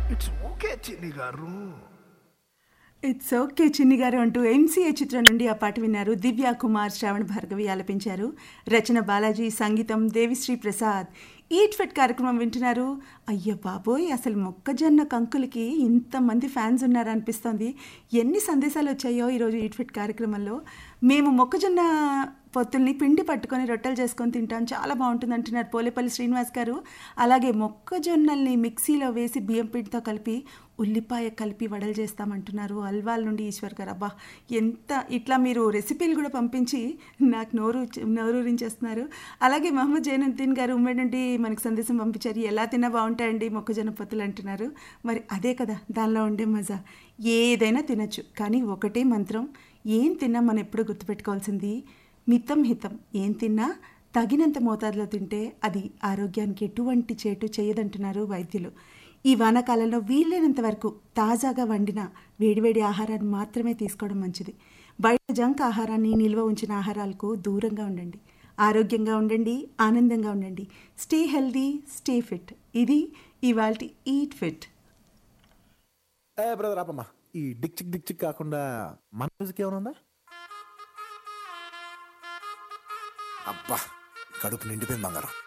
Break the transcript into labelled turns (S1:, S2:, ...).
S1: it's okay చిన్ని గారు
S2: it's okay చిన్ని గారు అంటూ ఎంసీఏ చిత్రం నుండి ఆ పాట విన్నారు దివ్య కుమార్ శ్రావణ భార్గవి ఆలపించారు రచన బాలాజీ సంగీతం దేవిశ్రీ ప్రసాద్ ఈట్ ఫెట్ కార్యక్రమం వింటున్నారు అయ్యో బాబోయ్ అసలు మొక్కజొన్న కంకులకి ఇంతమంది ఫ్యాన్స్ ఉన్నారనిపిస్తోంది ఎన్ని సందేశాలు వచ్చాయో ఈరోజు ఈట్ ఫిట్ కార్యక్రమంలో మేము మొక్కజొన్న పొత్తుల్ని పిండి పట్టుకొని రొట్టెలు చేసుకొని తింటాం చాలా బాగుంటుంది అంటున్నారు పోలేపల్లి శ్రీనివాస్ గారు అలాగే మొక్కజొన్నల్ని మిక్సీలో వేసి బియ్యం పిండితో కలిపి ఉల్లిపాయ కలిపి వడలు చేస్తామంటున్నారు అల్వాల్ నుండి ఈశ్వర్ గారు అబ్బా ఎంత ఇట్లా మీరు రెసిపీలు కూడా పంపించి నాకు నోరు నోరూరించేస్తున్నారు అలాగే మహమ్మద్ జైనుద్దీన్ గారు ఉమ్మడి నుండి మనకు సందేశం పంపించారు ఎలా తిన్నా బాగుంటాయండి మొక్కజొన్న పొత్తులు అంటున్నారు మరి అదే కదా దానిలో ఉండే మజా ఏదైనా తినచ్చు కానీ ఒకటే మంత్రం ఏం తిన్నా మనం ఎప్పుడు గుర్తుపెట్టుకోవాల్సింది మితం హితం ఏం తిన్నా తగినంత మోతాదులో తింటే అది ఆరోగ్యానికి ఎటువంటి చేటు చేయదంటున్నారు వైద్యులు ఈ వానాకాలంలో వీలైనంత వరకు తాజాగా వండిన వేడివేడి ఆహారాన్ని మాత్రమే తీసుకోవడం మంచిది బయట జంక్ ఆహారాన్ని నిల్వ ఉంచిన ఆహారాలకు దూరంగా ఉండండి ఆరోగ్యంగా ఉండండి ఆనందంగా ఉండండి స్టే హెల్దీ స్టే ఫిట్ ఇది ఇవాళ ఈట్ ఫిట్
S3: ఏ బ్రదర్ ఆపమ్మా ఈ డిక్ చిక్ డిక్ చిక్ కాకుండా మన మ్యూజిక్ ఏమైనా ఉందా
S4: అబ్బా కడుపు నిండిపోయింది బంగారం